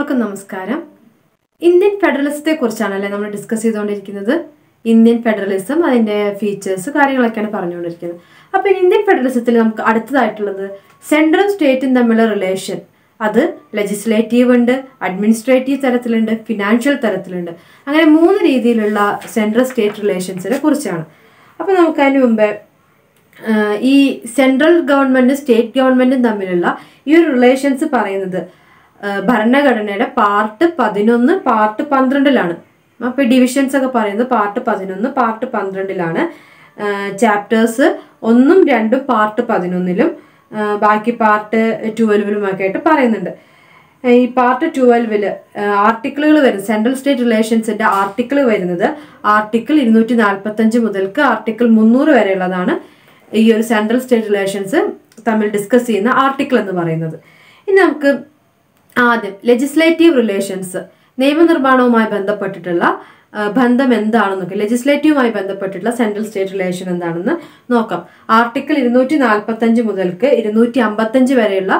എല്ലാവർക്കും നമസ്കാരം ഇന്ത്യൻ ഫെഡറലിസത്തെ കുറിച്ചാണല്ലേ നമ്മൾ ഡിസ്കസ് ചെയ്തുകൊണ്ടിരിക്കുന്നത് ഇന്ത്യൻ ഫെഡറലിസം അതിന്റെ ഫീച്ചേഴ്സ് കാര്യങ്ങളൊക്കെയാണ് പറഞ്ഞുകൊണ്ടിരിക്കുന്നത് അപ്പോൾ ഇന്ത്യൻ ഫെഡറലിസത്തിൽ നമുക്ക് അടുത്തതായിട്ടുള്ളത് സെൻട്രൽ സ്റ്റേറ്റും തമ്മിലുള്ള റിലേഷൻ അത് ലെജിസ്ലേറ്റീവ് ഉണ്ട് അഡ്മിനിസ്ട്രേറ്റീവ് തലത്തിലുണ്ട് ഫിനാൻഷ്യൽ തലത്തിലുണ്ട് അങ്ങനെ മൂന്ന് രീതിയിലുള്ള സെൻട്രൽ സ്റ്റേറ്റ് റിലേഷൻസിനെ കുറിച്ചാണ് അപ്പോൾ നമുക്ക് അതിന് മുമ്പേ ആഹ് ഈ സെൻട്രൽ ഗവൺമെന്റും സ്റ്റേറ്റ് ഗവൺമെന്റും തമ്മിലുള്ള ഈ ഒരു റിലേഷൻസ് പറയുന്നത് ആഹ് ഭരണഘടനയുടെ പാർട്ട് പതിനൊന്ന് പാർട്ട് പന്ത്രണ്ടിലാണ് അപ്പോൾ ഡിവിഷൻസ് ഒക്കെ പറയുന്നത് പാർട്ട് പതിനൊന്ന് പാർട്ട് പന്ത്രണ്ടിലാണ് ചാപ്റ്റേഴ്സ് ഒന്നും രണ്ടും പാർട്ട് പതിനൊന്നിലും ആഹ് ബാക്കി പാർട്ട് ട്വൽവിലും ഒക്കെ ആയിട്ട് പറയുന്നുണ്ട് ഈ പാർട്ട് ട്വൽവില് ആർട്ടിക്കിളുകൾ വരുന്നത് സെൻട്രൽ സ്റ്റേറ്റ് റിലേഷൻസിന്റെ ആർട്ടിക്കിൾ വരുന്നത് ആർട്ടിക്കിൾ ഇരുന്നൂറ്റി നാൽപ്പത്തഞ്ച് മുതൽക്ക് ആർട്ടിക്കിൾ മുന്നൂറ് വരെയുള്ളതാണ് ഈ ഒരു സെൻട്രൽ സ്റ്റേറ്റ് റിലേഷൻസ് തമ്മിൽ ഡിസ്കസ് ചെയ്യുന്ന ആർട്ടിക്കിൾ എന്ന് പറയുന്നത് ഇനി നമുക്ക് ആദ്യം ലെജിസ്ലേറ്റീവ് റിലേഷൻസ് നിയമനിർമ്മാണവുമായി ബന്ധപ്പെട്ടിട്ടുള്ള ആ, ബന്ധം എന്താണെന്നൊക്കെ ലെജിസ്ലേറ്റീവുമായി ബന്ധപ്പെട്ടിട്ടുള്ള സെൻട്രൽ സ്റ്റേറ്റ് റിലേഷൻ എന്താണെന്ന് നോക്കാം ആർട്ടിക്കിൾ ഇരുന്നൂറ്റി നാൽപ്പത്തഞ്ച് മുതൽക്ക് ഇരുന്നൂറ്റി അമ്പത്തഞ്ച് വരെയുള്ള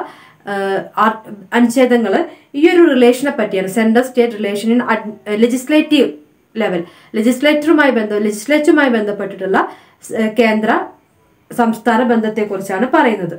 അനുച്ഛേദങ്ങൾ ഈ ഒരു റിലേഷനെ പറ്റിയാണ് central state relation in legislative level ലെജിസ്ലേറ്ററുമായി ബന്ധം ലെജിസ്ലേറ്ററുമായി ബന്ധപ്പെട്ടിട്ടുള്ള സ്- കേന്ദ്ര സംസ്ഥാന ബന്ധത്തെക്കുറിച്ചാണ് പറയുന്നത്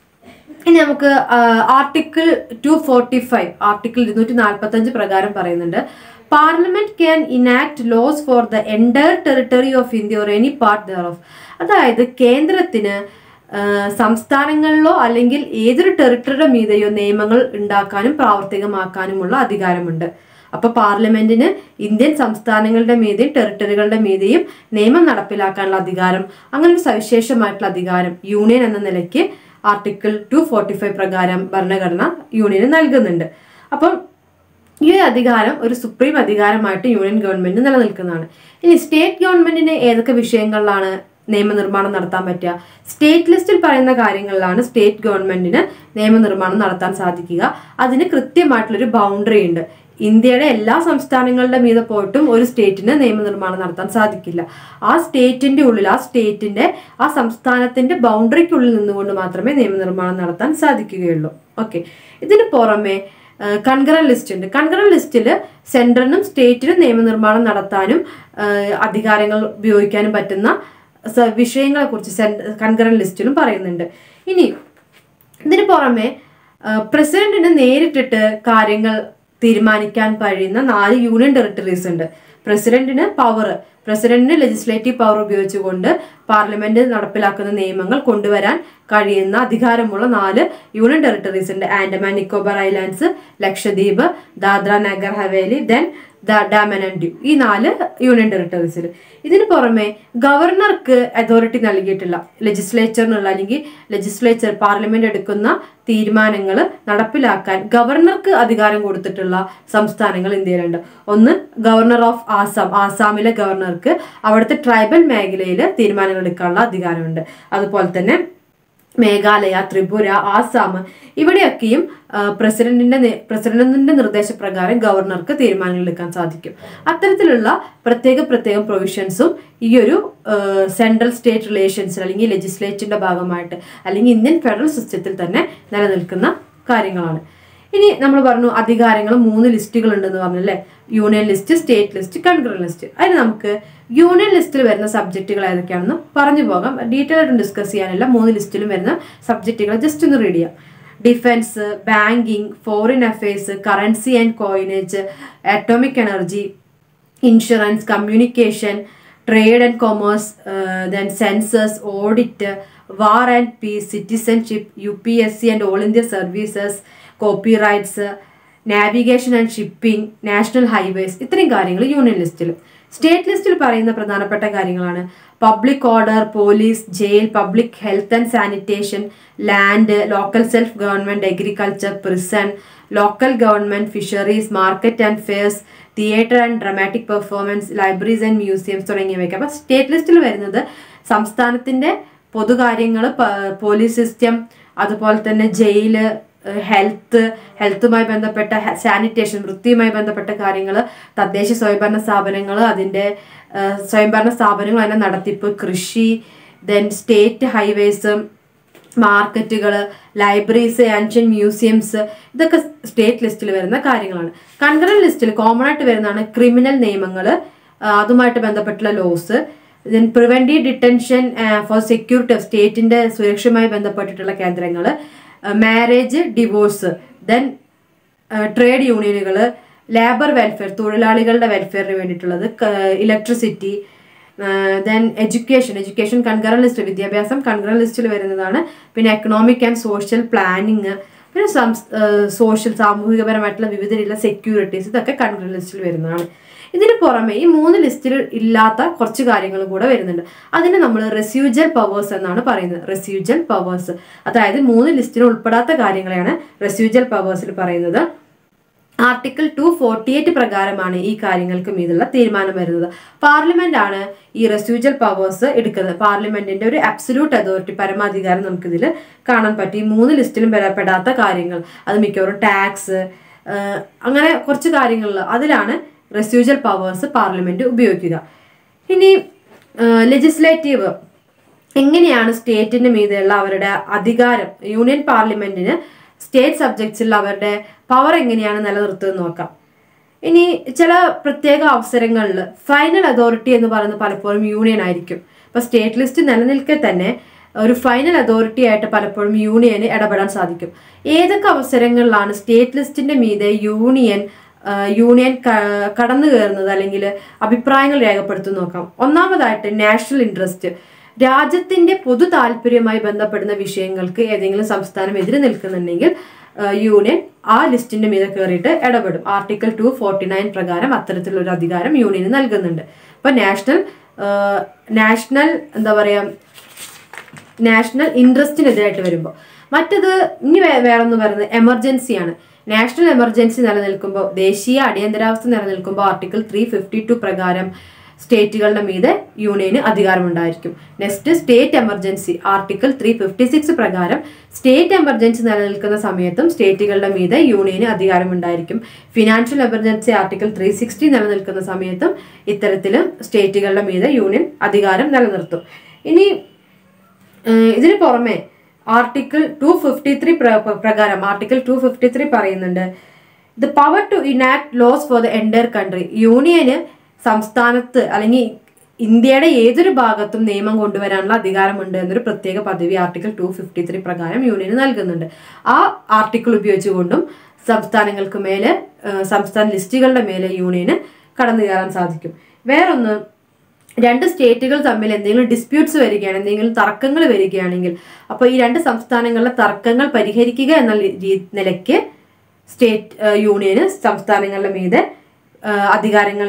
ഇനി നമുക്ക് article two forty five article ഇരുന്നൂറ്റി നാൽപ്പത്തി അഞ്ച് പ്രകാരം പറയുന്നുണ്ട് parliament can enact laws for the entire territory of India or any part thereof അതായത് കേന്ദ്രത്തിന് ആ, സംസ്ഥാനങ്ങളിലോ അല്ലെങ്കിൽ ഏതൊരു ടെറിട്ടറിയുടെ മീതെയോ നിയമങ്ങൾ ഉണ്ടാക്കാനും പ്രാവർത്തികമാക്കാനുമുള്ള അധികാരമുണ്ട് അപ്പൊ പാർലമെന്റിന് ഇന്ത്യൻ സംസ്ഥാനങ്ങളുടെ മീതെയും ടെറിട്ടറികളുടെ മീതെയും നിയമം നടപ്പിലാക്കാനുള്ള അധികാരം അങ്ങനെ ഒരു സവിശേഷമായിട്ടുള്ള അധികാരം യൂണിയൻ എന്ന നിലയ്ക്ക് ആർട്ടിക്കിൾ ടു ഫോർട്ടി ഫൈവ് പ്രകാരം ഭരണഘടന യൂണിയന് നൽകുന്നുണ്ട് അപ്പം ഈ ഒരു അധികാരം ഒരു സുപ്രീം അധികാരമായിട്ട് യൂണിയൻ ഗവൺമെന്റ് നിലനിൽക്കുന്നതാണ് ഇനി സ്റ്റേറ്റ് ഗവൺമെന്റിന് ഏതൊക്കെ വിഷയങ്ങളിലാണ് നിയമനിർമ്മാണം നടത്താൻ പറ്റുക സ്റ്റേറ്റ് ലിസ്റ്റിൽ പറയുന്ന കാര്യങ്ങളിലാണ് സ്റ്റേറ്റ് ഗവൺമെന്റിന് നിയമനിർമ്മാണം നടത്താൻ സാധിക്കുക അതിന് കൃത്യമായിട്ടുള്ളൊരു ബൗണ്ടറി ഉണ്ട് ഇന്ത്യയുടെ എല്ലാ സംസ്ഥാനങ്ങളുടെ മീതെ പോയിട്ടും ഒരു സ്റ്റേറ്റിന് നിയമനിർമ്മാണം നടത്താൻ സാധിക്കില്ല ആ സ്റ്റേറ്റിന്റെ ഉള്ളിൽ ആ സ്റ്റേറ്റിന്റെ ആ സംസ്ഥാനത്തിന്റെ ബൗണ്ടറിക്കുള്ളിൽ നിന്നുകൊണ്ട് മാത്രമേ നിയമനിർമ്മാണം നടത്താൻ സാധിക്കുകയുള്ളൂ ഓക്കെ ഇതിന് പുറമെ കൺകറൻ ലിസ്റ്റ് ഉണ്ട് കൺകറൻ ലിസ്റ്റിൽ സെൻട്രലിനും സ്റ്റേറ്റിനും നിയമനിർമ്മാണം നടത്താനും ഏഹ്, അധികാരങ്ങൾ ഉപയോഗിക്കാനും പറ്റുന്ന സ- വിഷയങ്ങളെക്കുറിച്ച് കൺകറൻ ലിസ്റ്റിലും പറയുന്നുണ്ട് ഇനി ഇതിന് പുറമെ പ്രസിഡന്റിന് നേരിട്ടിട്ട് കാര്യങ്ങൾ തീരുമാനിക്കാൻ കഴിയുന്ന നാല് യൂണിയൻ ടെറിട്ടറീസ് ഉണ്ട് പ്രസിഡന്റിന് പവർ പ്രസിഡന്റിന് ലെജിസ്ലേറ്റീവ് പവർ ഉപയോഗിച്ചുകൊണ്ട് പാർലമെന്റ് നടപ്പിലാക്കുന്ന നിയമങ്ങൾ കൊണ്ടുവരാൻ കഴിയുന്ന അധികാരമുള്ള നാല് യൂണിയൻ ടെറിട്ടറീസ് ഉണ്ട് Andaman Nicobar islands Lakshadweep Dadra Nagar Haveli then Daman and Diu ഈ നാല് യൂണിയൻ ടെറിട്ടറീസിൽ ഇതിന് പുറമെ ഗവർണർക്ക് അതോറിറ്റി നൽകിയിട്ടില്ല ലെജിസ്ലേച്ചറിനുള്ള അല്ലെങ്കിൽ ലെജിസ്ലേച്ചർ പാർലമെന്റ് എടുക്കുന്ന തീരുമാനങ്ങൾ നടപ്പിലാക്കാൻ ഗവർണർക്ക് അധികാരം കൊടുത്തിട്ടുള്ള സംസ്ഥാനങ്ങൾ ഇന്ത്യയിലുണ്ട് ഒന്ന് ഗവർണർ ഓഫ് ആസാം ആസാമിലെ ഗവർണർക്ക് അവിടുത്തെ ട്രൈബൽ മേഖലയിൽ തീരുമാനങ്ങൾ എടുക്കാനുള്ള അധികാരമുണ്ട് അതുപോലെ തന്നെ മേഘാലയ ത്രിപുര ആസാം ഇവിടെയൊക്കെയും ആ, പ്രസിഡന്റിന്റെ നി- പ്രസിഡന്റിന്റെ നിർദ്ദേശപ്രകാരം ഗവർണർക്ക് തീരുമാനങ്ങൾ എടുക്കാൻ സാധിക്കും അത്തരത്തിലുള്ള പ്രത്യേക പ്രത്യേക പ്രൊവിഷൻസും ഈ ഒരു സെൻട്രൽ സ്റ്റേറ്റ് റിലേഷൻസിൽ അല്ലെങ്കിൽ ലെജിസ്ലേച്ചറിന്റെ ഭാഗമായിട്ട് അല്ലെങ്കിൽ ഇന്ത്യൻ ഫെഡറൽ സിസ്റ്റത്തിൽ തന്നെ നിലനിൽക്കുന്ന കാര്യങ്ങളാണ് ഇനി നമ്മൾ പറഞ്ഞു അധികാരങ്ങൾ മൂന്ന് ലിസ്റ്റുകൾ ഉണ്ടെന്ന് പറഞ്ഞല്ലേ union list state list concurrent list അതിന് നമുക്ക് യൂണിയൻ ലിസ്റ്റിൽ വരുന്ന സബ്ജക്റ്റുകൾ ഏതൊക്കെയാണെന്ന് പറഞ്ഞു പോകാം ഡീറ്റെയിൽ ആയിട്ട് ഡിസ്കസ് ചെയ്യാനില്ല മൂന്ന് ലിസ്റ്റിലും വരുന്ന സബ്ജക്റ്റുകൾ ജസ്റ്റ് ഒന്ന് റീഡ് ചെയ്യാം defence banking foreign affairs currency and coinage atomic energy insurance communication trade and commerce then census audit war and peace citizenship U P S C and all India services copyrights navigation and shipping national highways ഇത്രയും കാര്യങ്ങൾ union ലിസ്റ്റിൽ state ലിസ്റ്റിൽ പറയുന്ന പ്രധാനപ്പെട്ട കാര്യങ്ങളാണ് public order police jail public health and sanitation land local self government agriculture prison local government fisheries market and fairs theatre and dramatic performance libraries and museums തുടങ്ങിയവയൊക്കെ അപ്പോൾ state ലിസ്റ്റിൽ വരുന്നത് സംസ്ഥാനത്തിന്റെ പൊതുകാര്യങ്ങൾ പോലീസ് സിസ്റ്റം അതുപോലെ തന്നെ ജയില് ഹെൽത്ത് ഹെൽത്തുമായി ബന്ധപ്പെട്ട sanitation വൃത്തിയുമായി ബന്ധപ്പെട്ട കാര്യങ്ങൾ തദ്ദേശ സ്വയംഭരണ സ്ഥാപനങ്ങൾ അതിൻ്റെ സ്വയംഭരണ സ്ഥാപനങ്ങൾ അതിൻ്റെ നടത്തിപ്പ് കൃഷി ദെൻ സ്റ്റേറ്റ് ഹൈവേസ് മാർക്കറ്റുകൾ ലൈബ്രറീസ് ആൻഷ്യൻ മ്യൂസിയംസ് ഇതൊക്കെ സ്റ്റേറ്റ് ലിസ്റ്റിൽ വരുന്ന കാര്യങ്ങളാണ് കൺകറന്റ് ലിസ്റ്റിൽ കോമൺ ആയിട്ട് വരുന്നതാണ് ക്രിമിനൽ നിയമങ്ങൾ അതുമായിട്ട് ബന്ധപ്പെട്ടുള്ള laws then preventive detention for security of സ്റ്റേറ്റിന്റെ സുരക്ഷയുമായി ബന്ധപ്പെട്ടിട്ടുള്ള കേന്ദ്രങ്ങൾ മാരേജ് ഡിവോഴ്സ് ദെൻ ട്രേഡ് യൂണിയനുകൾ ലേബർ വെൽഫെയർ തൊഴിലാളികളുടെ വെൽഫെയറിന് വേണ്ടിയിട്ടുള്ളത് electricity then education education concurrent list വിദ്യാഭ്യാസം കൺകറൻ ലിസ്റ്റിൽ വരുന്നതാണ് പിന്നെ എക്കണോമിക് ആൻഡ് സോഷ്യൽ പ്ലാനിങ് പിന്നെ സോഷ്യൽ സാമൂഹികപരമായിട്ടുള്ള വിവിധ രീതിയിലുള്ള സെക്യൂരിറ്റീസ് ഇതൊക്കെ കൺകറൻ ലിസ്റ്റിൽ വരുന്നതാണ് ഇതിന് പുറമെ ഈ മൂന്ന് ലിസ്റ്റിൽ ഇല്ലാത്ത കുറച്ച് കാര്യങ്ങൾ കൂടെ വരുന്നുണ്ട് അതിനെ നമ്മൾ റെസ്യൂജൽ പവേഴ്സ് എന്നാണ് പറയുന്നത് റെസ്യൂജൽ പവേഴ്സ് അതായത് മൂന്ന് ലിസ്റ്റിൽ ഉൾപ്പെടാത്ത കാര്യങ്ങളെയാണ് റെസ്യൂജൽ പവേഴ്സിൽ പറയുന്നത് ആർട്ടിക്കിൾ ടു ഫോർട്ടി എയ്റ്റ് പ്രകാരമാണ് ഈ കാര്യങ്ങൾക്ക് മീതുള്ള തീരുമാനം വരുന്നത് പാർലമെന്റ് ആണ് ഈ റെസ്യൂജൽ പവേഴ്സ് എടുക്കുന്നത് പാർലമെന്റിന്റെ ഒരു അബ്സല്യൂട്ട് അതോറിറ്റി പരമാധികാരം നമുക്കിതിൽ കാണാൻ പറ്റും ഈ മൂന്ന് ലിസ്റ്റിലും പെടാത്ത കാര്യങ്ങൾ അത് മിക്കവാറും ടാക്സ് അങ്ങനെ കുറച്ച് കാര്യങ്ങളിൽ അതിലാണ് റെസ്യൂജൽ പവേഴ്സ് പാർലമെന്റ് ഉപയോഗിക്കുക ഇനി ലെജിസ്ലേറ്റീവ് എങ്ങനെയാണ് സ്റ്റേറ്റിന്റെ മീതെയുള്ള അവരുടെ അധികാരം യൂണിയൻ പാർലമെന്റിന് സ്റ്റേറ്റ് സബ്ജക്ട്സിൽ അവരുടെ പവർ എങ്ങനെയാണ് നിലനിർത്തുന്നത് നോക്കാം ഇനി ചില പ്രത്യേക അവസരങ്ങളിൽ ഫൈനൽ അതോറിറ്റി എന്ന് പറയുന്നത് പലപ്പോഴും യൂണിയൻ ആയിരിക്കും ഇപ്പൊ സ്റ്റേറ്റ് ലിസ്റ്റ് നിലനിൽക്കെ തന്നെ ഒരു ഫൈനൽ അതോറിറ്റി ആയിട്ട് പലപ്പോഴും യൂണിയന് ഇടപെടാൻ സാധിക്കും ഏതൊക്കെ അവസരങ്ങളിലാണ് സ്റ്റേറ്റ് ലിസ്റ്റിന്റെ മീതെ യൂണിയൻ യൂണിയൻ കടന്നു കയറുന്നത് അല്ലെങ്കിൽ അഭിപ്രായങ്ങൾ രേഖപ്പെടുത്തുന്ന നോക്കാം ഒന്നാമതായിട്ട് നാഷണൽ ഇൻട്രസ്റ്റ് രാജ്യത്തിന്റെ പൊതു താല്പര്യവുമായി ബന്ധപ്പെടുന്ന വിഷയങ്ങൾക്ക് ഏതെങ്കിലും സംസ്ഥാനം എതിര് നിൽക്കുന്നുണ്ടെങ്കിൽ യൂണിയൻ ആ ലിസ്റ്റിന്റെ മീതെ കയറിയിട്ട് ഇടപെടും ആർട്ടിക്കിൾ ടു ഫോർട്ടി നയൻ പ്രകാരം അത്തരത്തിലുള്ള ഒരു അധികാരം യൂണിയന് നൽകുന്നുണ്ട് അപ്പൊ നാഷണൽ നാഷണൽ എന്താ പറയാ നാഷണൽ ഇൻട്രസ്റ്റിനെതിരായിട്ട് വരുമ്പോൾ മറ്റത് ഇനി വേറൊന്ന് പറയുന്നത് എമർജൻസിയാണ് നാഷണൽ എമർജൻസി നിലനിൽക്കുമ്പോൾ ദേശീയ അടിയന്തരാവസ്ഥ നിലനിൽക്കുമ്പോൾ ആർട്ടിക്കിൾ ത്രീ ഫിഫ്റ്റി ടു പ്രകാരം സ്റ്റേറ്റുകളുടെ മീതെ യൂണിയന് അധികാരമുണ്ടായിരിക്കും next state emergency article three fifty six പ്രകാരം സ്റ്റേറ്റ് എമർജൻസി നിലനിൽക്കുന്ന സമയത്തും സ്റ്റേറ്റുകളുടെ മീതെ യൂണിയന് അധികാരമുണ്ടായിരിക്കും financial emergency article three sixty നിലനിൽക്കുന്ന സമയത്തും ഇത്തരത്തിലും സ്റ്റേറ്റുകളുടെ മീതെ യൂണിയൻ അധികാരം നിലനിർത്തും ഇനി ഇതിന് പുറമെ ആർട്ടിക്കിൾ ടു ഫിഫ്റ്റി ത്രീ പ്രകാരം ആർട്ടിക്കിൾ ടു ഫിഫ്റ്റി ത്രീ പറയുന്നുണ്ട് the power to enact laws for the entire country യൂണിയന് സംസ്ഥാനത്ത് അല്ലെങ്കിൽ ഇന്ത്യയുടെ ഏതൊരു ഭാഗത്തും നിയമം കൊണ്ടുവരാനുള്ള അധികാരമുണ്ട് എന്നൊരു പ്രത്യേക പദവി ആർട്ടിക്കിൾ ടു ഫിഫ്റ്റി ത്രീ പ്രകാരം യൂണിയന് നൽകുന്നുണ്ട് ആ ആർട്ടിക്കിൾ ഉപയോഗിച്ചുകൊണ്ടും സംസ്ഥാനങ്ങൾക്ക് മേലെ സംസ്ഥാന ലിസ്റ്റുകളുടെ മേലെ യൂണിയന് കടന്നു കയറാൻ സാധിക്കും വേറൊന്ന് രണ്ട് സ്റ്റേറ്റുകൾ തമ്മിൽ എന്തെങ്കിലും ഡിസ്പ്യൂട്ട്സ് വരികയാണ് എന്തെങ്കിലും തർക്കങ്ങൾ വരികയാണെങ്കിൽ അപ്പോൾ ഈ രണ്ട് സംസ്ഥാനങ്ങളിലെ തർക്കങ്ങൾ പരിഹരിക്കുക എന്ന നിലയ്ക്ക് സ്റ്റേറ്റ് യൂണിയന് സംസ്ഥാനങ്ങളുടെ മീതെ അധികാരങ്ങൾ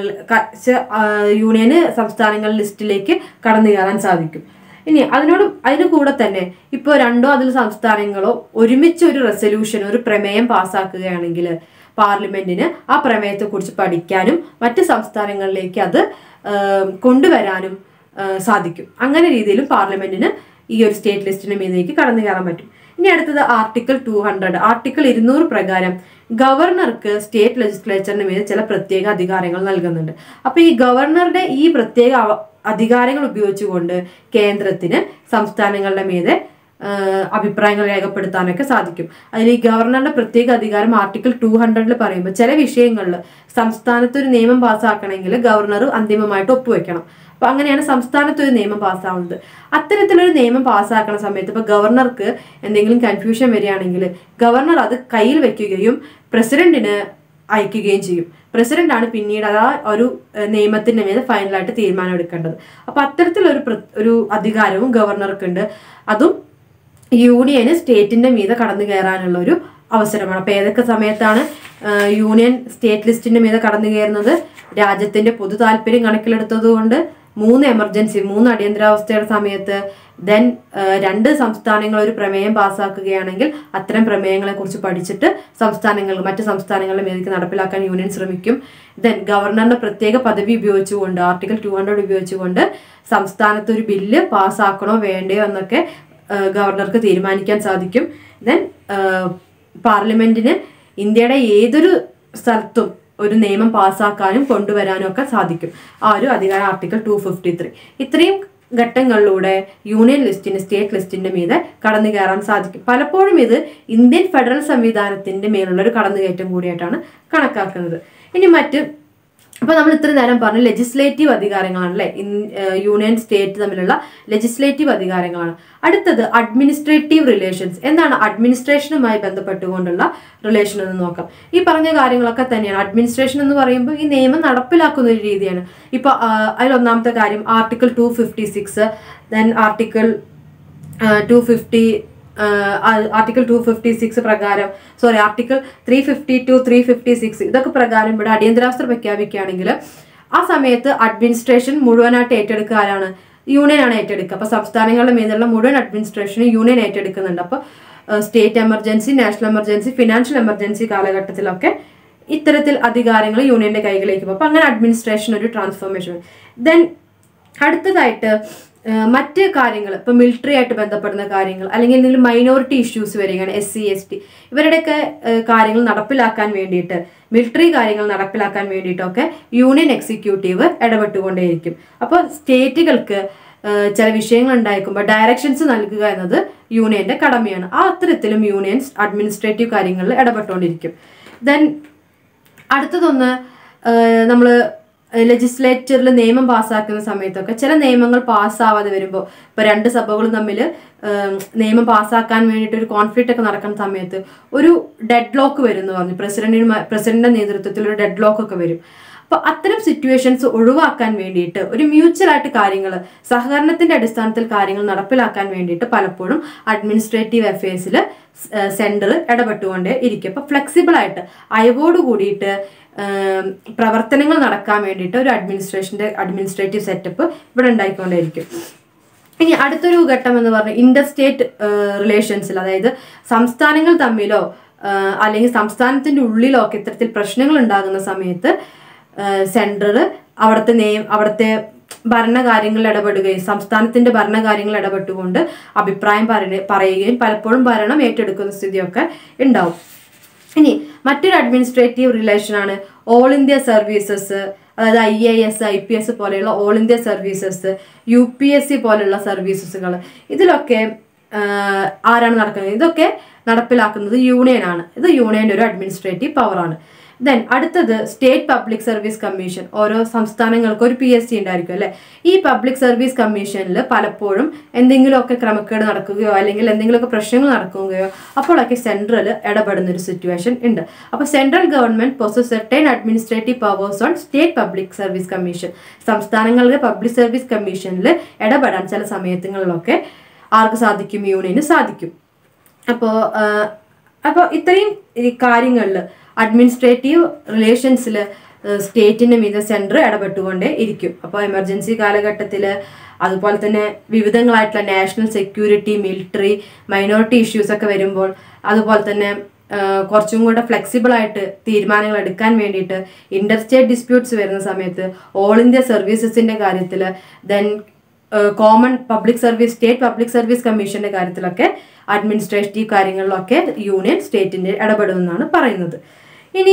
യൂണിയന് സംസ്ഥാനങ്ങൾ ലിസ്റ്റിലേക്ക് കടന്നു കയറാൻ സാധിക്കും ഇനി അതിനോട് അതിന് കൂടെ തന്നെ ഇപ്പോൾ രണ്ടോ അതിൽ സംസ്ഥാനങ്ങളോ ഒരുമിച്ച് ഒരു റെസൊല്യൂഷൻ ഒരു പ്രമേയം പാസ്സാക്കുകയാണെങ്കിൽ പാർലമെന്റിന് ആ പ്രമേയത്തെക്കുറിച്ച് പഠിക്കാനും മറ്റ് സംസ്ഥാനങ്ങളിലേക്ക് അത് കൊണ്ടുവരാനും സാധിക്കും അങ്ങനെ രീതിയിലും പാർലമെന്റിന് ഈ ഒരു സ്റ്റേറ്റ് ലിസ്റ്റിന് മീതേക്ക് കടന്നു കയറാൻ പറ്റും ഇനി അടുത്തത് ആർട്ടിക്കിൾ ടു ഹൺഡ്രഡ് ആർട്ടിക്കിൾ ഇരുന്നൂറ് പ്രകാരം ഗവർണർക്ക് സ്റ്റേറ്റ് ലെജിസ്ലേച്ചറിന് മീതെ ചില പ്രത്യേക അധികാരങ്ങൾ നൽകുന്നുണ്ട് അപ്പൊ ഈ ഗവർണറുടെ ഈ പ്രത്യേക അധികാരങ്ങൾ ഉപയോഗിച്ചുകൊണ്ട് കേന്ദ്രത്തിന് സംസ്ഥാനങ്ങളുടെ മീതെ അഭിപ്രായങ്ങൾ രേഖപ്പെടുത്താനൊക്കെ സാധിക്കും അതിൽ ഈ ഗവർണറുടെ പ്രത്യേക അധികാരം ആർട്ടിക്കിൾ ടു ഹൺഡ്രഡിൽ പറയുമ്പോൾ ചില വിഷയങ്ങളിൽ സംസ്ഥാനത്ത് ഒരു നിയമം പാസ്സാക്കണമെങ്കിൽ ഗവർണർ അന്തിമമായിട്ട് ഒപ്പുവെക്കണം അപ്പൊ അങ്ങനെയാണ് സംസ്ഥാനത്ത് ഒരു നിയമം പാസ്സാവുന്നത് അത്തരത്തിലൊരു നിയമം പാസ്സാക്കുന്ന സമയത്ത് ഇപ്പൊ ഗവർണർക്ക് എന്തെങ്കിലും കൺഫ്യൂഷൻ വരികയാണെങ്കിൽ ഗവർണർ അത് കയ്യിൽ വെക്കുകയും പ്രസിഡന്റിന് അയക്കുകയും ചെയ്യും പ്രസിഡന്റ് ആണ് പിന്നീട് ആ ഒരു നിയമത്തിന്റെ മീതെ ഫൈനലായിട്ട് തീരുമാനം എടുക്കേണ്ടത് അപ്പൊ അത്തരത്തിലൊരു ഒരു അധികാരവും ഗവർണർക്കുണ്ട് അതും യൂണിയന് സ്റ്റേറ്റിന്റെ മീതെ കടന്നു കയറാനുള്ള ഒരു അവസരമാണ് അപ്പൊ ഏതൊക്കെ സമയത്താണ് യൂണിയൻ സ്റ്റേറ്റ് ലിസ്റ്റിന്റെ മീതെ കടന്നു കയറുന്നത് രാജ്യത്തിന്റെ പൊതു താല്പര്യം കണക്കിലെടുത്തത് കൊണ്ട് മൂന്ന് എമർജൻസി മൂന്ന് അടിയന്തരാവസ്ഥയുടെ സമയത്ത് ദെൻ രണ്ട് സംസ്ഥാനങ്ങൾ ഒരു പ്രമേയം പാസ്സാക്കുകയാണെങ്കിൽ അത്തരം പ്രമേയങ്ങളെ കുറിച്ച് പഠിച്ചിട്ട് സംസ്ഥാനങ്ങൾ മറ്റ് സംസ്ഥാനങ്ങളുടെ മേലേക്ക് നടപ്പിലാക്കാൻ യൂണിയൻ ശ്രമിക്കും ദെൻ ഗവർണറുടെ പ്രത്യേക പദവി ഉപയോഗിച്ചുകൊണ്ട് ആർട്ടിക്കിൾ ടു ഹൺഡ്രഡ് ഉപയോഗിച്ചുകൊണ്ട് സംസ്ഥാനത്ത് ഒരു ബില്ല് പാസ്സാക്കണോ വേണ്ടയോ എന്നൊക്കെ ഗവർണർക്ക് തീരുമാനിക്കാൻ സാധിക്കും ദെൻ പാർലമെന്റിന് ഇന്ത്യയുടെ ഏതൊരു സ്ഥലത്തും ഒരു നിയമം പാസ്സാക്കാനും കൊണ്ടുവരാനും ഒക്കെ സാധിക്കും ആ ഒരു അധികാര ആർട്ടിക്കിൾ ടു ഫിഫ്റ്റി ത്രീ ഇത്രയും ഘട്ടങ്ങളിലൂടെ യൂണിയൻ ലിസ്റ്റിന് സ്റ്റേറ്റ് ലിസ്റ്റിന്റെ മീതെ കടന്നു കയറാൻ സാധിക്കും പലപ്പോഴും ഇത് ഇന്ത്യൻ ഫെഡറൽ സംവിധാനത്തിന്റെ മേലുള്ള ഒരു കടന്നുകയറ്റം കൂടിയായിട്ടാണ് കണക്കാക്കുന്നത് ഇനി മറ്റ് അപ്പൊ നമ്മൾ ഇത്ര നേരം പറഞ്ഞു ലെജിസ്ലേറ്റീവ് അധികാരങ്ങളാണ് അല്ലെ യൂണിയൻ സ്റ്റേറ്റ് തമ്മിലുള്ള ലെജിസ്ലേറ്റീവ് അധികാരങ്ങളാണ് അടുത്തത് അഡ്മിനിസ്ട്രേറ്റീവ് റിലേഷൻസ് എന്താണ് അഡ്മിനിസ്ട്രേഷനുമായി ബന്ധപ്പെട്ടുകൊണ്ടുള്ള റിലേഷൻ എന്ന് നോക്കാം ഈ പറഞ്ഞ കാര്യങ്ങളൊക്കെ തന്നെയാണ് അഡ്മിനിസ്ട്രേഷൻ എന്ന് പറയുമ്പോൾ ഈ നിയമം നടപ്പിലാക്കുന്ന ഒരു രീതിയാണ് ഇപ്പൊ ആ, അതിൽ ഒന്നാമത്തെ കാര്യം article two fifty six then article two fifty article two fifty six പ്രകാരം sorry article three fifty two three fifty six ഇതൊക്കെ പ്രകാരം ഇവിടെ അടിയന്തരാവസ്ഥ പ്രഖ്യാപിക്കുകയാണെങ്കിൽ ആ സമയത്ത് അഡ്മിനിസ്ട്രേഷൻ മുഴുവനായിട്ട് ഏറ്റെടുക്കുക ആരാണ് യൂണിയൻ ആണ് ഏറ്റെടുക്കുക അപ്പൊ സംസ്ഥാനങ്ങളുടെ മീതുള്ള മുഴുവൻ അഡ്മിനിസ്ട്രേഷനും യൂണിയൻ ഏറ്റെടുക്കുന്നുണ്ട് അപ്പോൾ state emergency national emergency financial emergency കാലഘട്ടത്തിലൊക്കെ ഇത്തരത്തിൽ അധികാരങ്ങൾ യൂണിയന്റെ കൈകളിലേക്ക് പോകും അപ്പൊ അങ്ങനെ അഡ്മിനിസ്ട്രേഷൻ ഒരു ട്രാൻസ്ഫോർമേഷൻ ദെൻ അടുത്തതായിട്ട് ആ, മറ്റ് കാര്യങ്ങൾ ഇപ്പൊ മിലിറ്ററി ആയിട്ട് ബന്ധപ്പെടുന്ന കാര്യങ്ങൾ അല്ലെങ്കിൽ എന്തെങ്കിലും മൈനോറിറ്റി ഇഷ്യൂസ് വരികയാണ് എസ് സി എസ് ടി ഇവരുടെയൊക്കെ ആ, കാര്യങ്ങൾ നടപ്പിലാക്കാൻ വേണ്ടിയിട്ട് മിലിറ്ററി കാര്യങ്ങൾ നടപ്പിലാക്കാൻ വേണ്ടിയിട്ടൊക്കെ യൂണിയൻ എക്സിക്യൂട്ടീവ് ഇടപെട്ടുകൊണ്ടേയിരിക്കും അപ്പോൾ സ്റ്റേറ്റുകൾക്ക് ആ, ചില വിഷയങ്ങൾ ഉണ്ടായിരിക്കുമ്പോൾ ഡയറക്ഷൻസ് നൽകുക എന്നത് യൂണിയന്റെ കടമയാണ് ആ അത്തരത്തിലും യൂണിയൻസ് അഡ്മിനിസ്ട്രേറ്റീവ് കാര്യങ്ങളിൽ ഇടപെട്ടുകൊണ്ടിരിക്കും ദെൻ അടുത്തതൊന്ന് നമ്മൾ ലെജിസ്ലേച്ചറിൽ നിയമം പാസ്സാക്കുന്ന സമയത്തൊക്കെ ചില നിയമങ്ങൾ പാസ്സാവാതെ വരുമ്പോൾ ഇപ്പൊ രണ്ട് സഭകളും തമ്മിൽ നിയമം പാസ്സാക്കാൻ വേണ്ടിയിട്ട് ഒരു കോൺഫ്ലിക്റ്റ് ഒക്കെ നടക്കുന്ന സമയത്ത് ഒരു ഡെഡ് ലോക്ക് വരും എന്ന് പറഞ്ഞു പ്രസിഡന്റിന് പ്രസിഡന്റിന്റെ നേതൃത്വത്തിൽ ഒരു ഡെഡ് ലോക്ക് ഒക്കെ വരും അപ്പൊ അത്തരം സിറ്റുവേഷൻസ് ഒഴിവാക്കാൻ വേണ്ടിയിട്ട് ഒരു മ്യൂച്വൽ ആയിട്ട് കാര്യങ്ങൾ സഹകരണത്തിന്റെ അടിസ്ഥാനത്തിൽ കാര്യങ്ങൾ നടപ്പിലാക്കാൻ വേണ്ടിയിട്ട് പലപ്പോഴും അഡ്മിനിസ്ട്രേറ്റീവ് അഫയേഴ്സിൽ സെന്റർ ഇടപെട്ടുകൊണ്ടേ ഇരിക്കും അപ്പൊ ഫ്ലെക്സിബിൾ ആയിട്ട് അയവോട് കൂടിയിട്ട് ഏം, പ്രവർത്തനങ്ങൾ നടക്കാൻ വേണ്ടിയിട്ട് ഒരു അഡ്മിനിസ്ട്രേഷന്റെ അഡ്മിനിസ്ട്രേറ്റീവ് സെറ്റപ്പ് ഇവിടെ ഉണ്ടായിക്കൊണ്ടേയിരിക്കും ഇനി അടുത്തൊരു ഘട്ടം എന്ന് പറഞ്ഞാൽ ഇന്റർസ്റ്റേറ്റ് റിലേഷൻസിൽ അതായത് സംസ്ഥാനങ്ങൾ തമ്മിലോ ആ, അല്ലെങ്കിൽ സംസ്ഥാനത്തിന്റെ ഉള്ളിലോ ഒക്കെ ഇത്തരത്തിൽ പ്രശ്നങ്ങൾ ഉണ്ടാകുന്ന സമയത്ത് സെൻട്രൽ അവിടുത്തെ നിയം അവിടുത്തെ ഭരണകാര്യങ്ങളിൽ ഇടപെടുകയും സംസ്ഥാനത്തിന്റെ ഭരണകാര്യങ്ങളിൽ ഇടപെട്ടുകൊണ്ട് അഭിപ്രായം പറയ പറയുകയും പലപ്പോഴും ഭരണം ഏറ്റെടുക്കുന്ന സ്ഥിതിയൊക്കെ ഉണ്ടാവും ഇനി മറ്റൊരു അഡ്മിനിസ്ട്രേറ്റീവ് റിലേഷൻ ആണ് ഓൾ ഇന്ത്യ സർവീസസ് അതായത് I A S I P S പോലെയുള്ള all India services U P S C പോലെയുള്ള സർവീസസുകൾ ഇതിലൊക്കെ ആഹ്, ആരാണ് നടക്കുന്നത് ഇതൊക്കെ നടപ്പിലാക്കുന്നത് യൂണിയൻ ആണ് ഇത് യൂണിയൻ്റെ ഒരു അഡ്മിനിസ്ട്രേറ്റീവ് പവറാണ് ദെൻ അടുത്തത് സ്റ്റേറ്റ് പബ്ലിക് സർവീസ് കമ്മീഷൻ ഓരോ സംസ്ഥാനങ്ങൾക്ക് ഒരു പി എസ് സി ഉണ്ടായിരിക്കും അല്ലെ ഈ പബ്ലിക് സർവീസ് കമ്മീഷനിൽ പലപ്പോഴും എന്തെങ്കിലുമൊക്കെ ക്രമക്കേട് നടക്കുകയോ അല്ലെങ്കിൽ എന്തെങ്കിലുമൊക്കെ പ്രശ്നങ്ങൾ നടക്കുകയോ അപ്പോഴൊക്കെ സെൻട്രൽ ഇടപെടുന്ന ഒരു സിറ്റുവേഷൻ ഉണ്ട് അപ്പോൾ central government possess certain administrative powers on state public service commission സംസ്ഥാനങ്ങളുടെ പബ്ലിക് സർവീസ് കമ്മീഷനിൽ ഇടപെടാൻ ചില സമയത്തുകളിലൊക്കെ ആർക്ക് സാധിക്കും യൂണിയന് സാധിക്കും അപ്പോൾ അപ്പോൾ ഇത്രയും കാര്യങ്ങളിൽ അഡ്മിനിസ്ട്രേറ്റീവ് റിലേഷൻസിൽ സ്റ്റേറ്റിന്റെ മീതെ സെൻറ്റർ ഇടപെട്ടുകൊണ്ടേ ഇരിക്കും അപ്പോൾ എമർജൻസി കാലഘട്ടത്തിൽ അതുപോലെ തന്നെ വിവിധങ്ങളായിട്ടുള്ള national security military minority issues ഒക്കെ വരുമ്പോൾ അതുപോലെ തന്നെ ആ, കുറച്ചും കൂടെ ഫ്ലെക്സിബിൾ ആയിട്ട് തീരുമാനങ്ങൾ എടുക്കാൻ വേണ്ടിയിട്ട് ഇന്റർ സ്റ്റേറ്റ് ഡിസ്പ്യൂട്ട്സ് വരുന്ന സമയത്ത് ഓൾ ഇന്ത്യ സർവീസസിന്റെ കാര്യത്തിൽ then common public service state public service കമ്മീഷന്റെ കാര്യത്തിലൊക്കെ അഡ്മിനിസ്ട്രേറ്റീവ് കാര്യങ്ങളിലൊക്കെ യൂണിയൻ സ്റ്റേറ്റിന്റെ ഇടപെടുമെന്നാണ് പറയുന്നത് ഇനി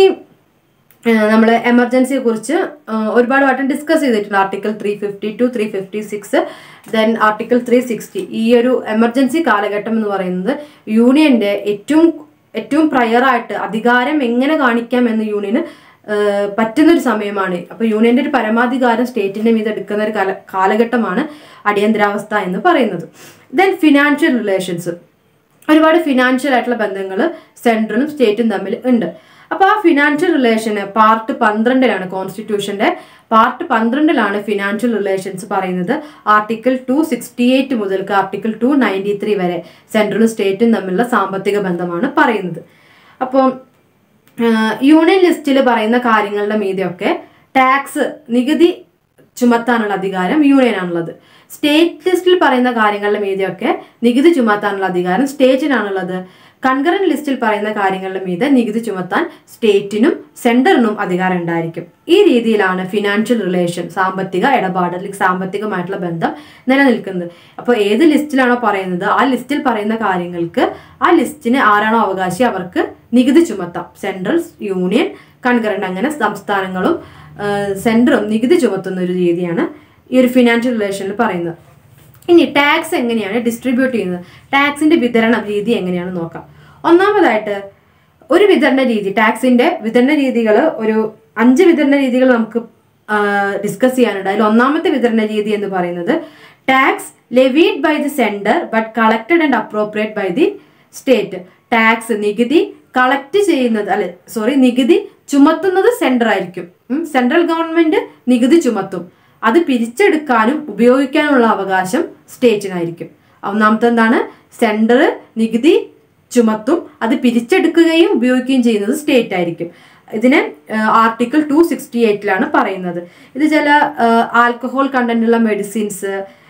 നമ്മൾ എമർജൻസിയെ കുറിച്ച് ആ, ഒരുപാട് വട്ടം ഡിസ്കസ് ചെയ്തിട്ടുണ്ട് article three fifty two three fifty six then article three sixty ഈ ഒരു എമർജൻസി കാലഘട്ടം എന്ന് പറയുന്നത് യൂണിയന്റെ ഏറ്റവും ഏറ്റവും പ്രയറായിട്ട് അധികാരം എങ്ങനെ കാണിക്കാം എന്ന് യൂണിയന് ഏഹ് പറ്റുന്ന ഒരു സമയമാണ് അപ്പൊ യൂണിയന്റെ ഒരു പരമാധികാരം സ്റ്റേറ്റിന്റെ മീത് എടുക്കുന്ന ഒരു കാല കാലഘട്ടമാണ് അടിയന്തരാവസ്ഥ എന്ന് പറയുന്നത് ദെൻ ഫിനാൻഷ്യൽ റിലേഷൻസ് ഒരുപാട് ഫിനാൻഷ്യൽ ആയിട്ടുള്ള ബന്ധങ്ങൾ സെൻട്രലും സ്റ്റേറ്റും തമ്മിൽ ഉണ്ട് അപ്പൊ ആ ഫിനാൻഷ്യൽ റിലേഷന് പാർട്ട് പന്ത്രണ്ടിലാണ് കോൺസ്റ്റിറ്റ്യൂഷന്റെ പാർട്ട് പന്ത്രണ്ടിലാണ് ഫിനാൻഷ്യൽ റിലേഷൻസ് പറയുന്നത് ആർട്ടിക്കിൾ ടു സിക്സ്റ്റി എയ്റ്റ് മുതൽക്ക് ആർട്ടിക്കിൾ ടു നയൻറ്റി ത്രീ വരെ സെൻട്രലും സ്റ്റേറ്റും തമ്മിലുള്ള സാമ്പത്തിക ബന്ധമാണ് പറയുന്നത് അപ്പോൾ യൂണിയൻ ലിസ്റ്റിൽ പറയുന്ന കാര്യങ്ങളുടെ മീതെയൊക്കെ ടാക്സ് നികുതി ചുമത്താനുള്ള അധികാരം യൂണിയനാണുള്ളത് സ്റ്റേറ്റ് ലിസ്റ്റിൽ പറയുന്ന കാര്യങ്ങളുടെ മീതെയൊക്കെ നികുതി ചുമത്താനുള്ള അധികാരം സ്റ്റേറ്റിനാണുള്ളത് കൺകറന്റ് ലിസ്റ്റിൽ പറയുന്ന കാര്യങ്ങളുടെ മീതെ നികുതി ചുമത്താൻ സ്റ്റേറ്റിനും സെന്ററിനും അധികാരം ഉണ്ടായിരിക്കും ഈ രീതിയിലാണ് ഫിനാൻഷ്യൽ റിലേഷൻ സാമ്പത്തിക ഇടപാട് അല്ലെങ്കിൽ സാമ്പത്തികമായിട്ടുള്ള ബന്ധം നിലനിൽക്കുന്നത് അപ്പോൾ ഏത് ലിസ്റ്റിലാണോ പറയുന്നത് ആ ലിസ്റ്റിൽ പറയുന്ന കാര്യങ്ങൾക്ക് ആ ലിസ്റ്റിന് ആരാണോ അവകാശി അവർക്ക് നികുതി ചുമത്താം സെൻട്രൽ യൂണിയൻ കൺകറന്റ് അങ്ങനെ സംസ്ഥാനങ്ങളും സെൻട്രും നികുതി ചുമത്തുന്ന ഒരു രീതിയാണ് ഈ ഒരു ഫിനാൻഷ്യൽ റിലേഷനിൽ പറയുന്നത് ഇനി ടാക്സ് എങ്ങനെയാണ് ഡിസ്ട്രിബ്യൂട്ട് ചെയ്യുന്നത് ടാക്സിന്റെ വിതരണ രീതി എങ്ങനെയാണെന്ന് നോക്കാം ഒന്നാമതായിട്ട് ഒരു വിതരണ രീതി ടാക്സിന്റെ വിതരണ രീതികൾ ഒരു അഞ്ച് വിതരണ രീതികൾ നമുക്ക് ഡിസ്കസ് ചെയ്യാനുണ്ട് അതിൽ ഒന്നാമത്തെ വിതരണ രീതി എന്ന് പറയുന്നത് tax levied by the centre but collected and appropriate by the state tax നികുതി കളക്ട് ചെയ്യുന്നത് അല്ലെ സോറി നികുതി ചുമത്തുന്നത് സെൻട്രൽ ആയിരിക്കും സെൻട്രൽ ഗവൺമെന്റ് നികുതി ചുമത്തും അത് പിരിച്ചെടുക്കാനും ഉപയോഗിക്കാനുള്ള അവകാശം സ്റ്റേറ്റിനായിരിക്കും ഒന്നാമത്തെ എന്താണ് സെൻട്രൽ നികുതി ചുമത്തും അത് പിരിച്ചെടുക്കുകയും ഉപയോഗിക്കുകയും ചെയ്യുന്നത് സ്റ്റേറ്റ് ആയിരിക്കും ഇതിനെ ആർട്ടിക്കിൾ ടു സിക്സ്റ്റി എയ്റ്റിലാണ് പറയുന്നത് ഇത് ചില ആൽക്കഹോൾ കണ്ടന്റുള്ള മെഡിസിൻസ്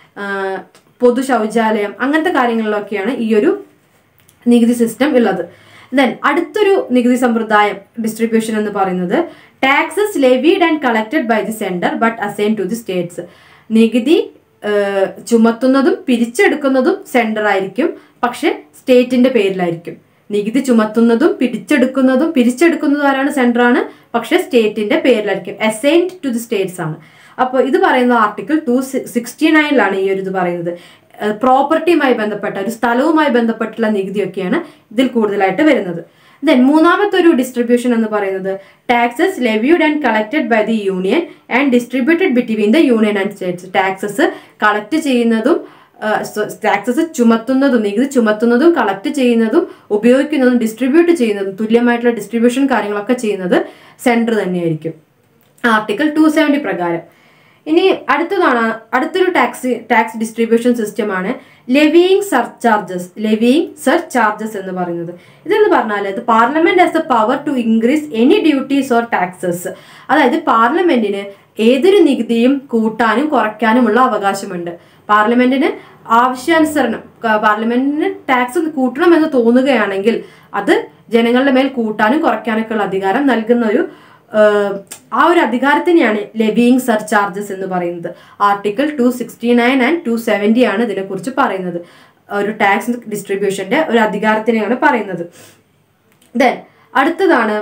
പൊതു ശൗചാലയം അങ്ങനത്തെ കാര്യങ്ങളിലൊക്കെയാണ് ഈ ഒരു നികുതി സിസ്റ്റം ഉള്ളത് ദെൻ അടുത്തൊരു നികുതി സമ്പ്രദായം ഡിസ്ട്രിബ്യൂഷൻ എന്ന് പറയുന്നത് taxes levied and collected by the centre but assign to the states നികുതി ഏഹ്, ചുമത്തുന്നതും പിരിച്ചെടുക്കുന്നതും സെൻഡർ ആയിരിക്കും പക്ഷെ സ്റ്റേറ്റിന്റെ പേരിലായിരിക്കും നികുതി ചുമത്തുന്നതും പിടിച്ചെടുക്കുന്നതും പിരിച്ചെടുക്കുന്നതും ആരാണ് സെൻഡർ ആണ് പക്ഷെ സ്റ്റേറ്റിന്റെ പേരിലായിരിക്കും അസൈൻഡ് ടു ദി സ്റ്റേറ്റ്സ് ആണ് അപ്പോൾ ഇത് പറയുന്ന ആർട്ടിക്കിൾ ടു സിക്സ്റ്റി നയനിലാണ് ഈ ഒരു ഇത് പറയുന്നത് പ്രോപ്പർട്ടിയുമായി ബന്ധപ്പെട്ട ഒരു സ്ഥലവുമായി ബന്ധപ്പെട്ടുള്ള നികുതിയൊക്കെയാണ് ഇതിൽ കൂടുതലായിട്ട് വരുന്നത് ദെൻ മൂന്നാമത്തെ ഒരു ഡിസ്ട്രിബ്യൂഷൻ എന്ന് പറയുന്നത് taxes levied and collected by the union and distributed between the union and states taxes collect ചെയ്യുന്നതും ടാക്സസ് ചുമത്തുന്നതും നികുതി ചുമത്തുന്നതും കളക്ട് ചെയ്യുന്നതും ഉപയോഗിക്കുന്നതും ഡിസ്ട്രിബ്യൂട്ട് ചെയ്യുന്നതും തുല്യമായിട്ടുള്ള ഡിസ്ട്രിബ്യൂഷൻ കാര്യങ്ങളൊക്കെ ചെയ്യുന്നത് സെൻറ്റർ തന്നെയായിരിക്കും ആർട്ടിക്കിൾ ടു സെവൻറ്റി പ്രകാരം ഇനി അടുത്തതാണ് അടുത്തൊരു ടാക്സ് ടാക്സ് ഡിസ്ട്രിബ്യൂഷൻ സിസ്റ്റമാണ് ലെവിയിങ് സർചാർജസ് ലെവിയിങ് സർചാർജസ് എന്ന് പറയുന്നത് ഇതെന്ന് പറഞ്ഞാൽ ഇത് parliament has the power to increase any duties or taxes അതായത് പാർലമെന്റിന് ഏതൊരു നികുതിയും കൂട്ടാനും കുറയ്ക്കാനുമുള്ള അവകാശമുണ്ട് പാർലമെന്റിന് ആവശ്യാനുസരണം ക- പാർലമെന്റിന് ടാക്സ് കൂട്ടണമെന്ന് തോന്നുകയാണെങ്കിൽ അത് ജനങ്ങളുടെ മേൽ കൂട്ടാനും കുറയ്ക്കാനൊക്കെ ഉള്ള അധികാരം നൽകുന്ന ഒരു ഏഹ്, ആ ഒരു അധികാരത്തിനെയാണ് ലെവിയിങ് സർചാർജസ് എന്ന് പറയുന്നത് article two sixty nine and two seventy ആണ് ഇതിനെക്കുറിച്ച് പറയുന്നത് ഒരു ടാക്സ് ഡിസ്ട്രിബ്യൂഷന്റെ ഒരു അധികാരത്തിനെയാണ് പറയുന്നത് ദെൻ അടുത്തതാണ്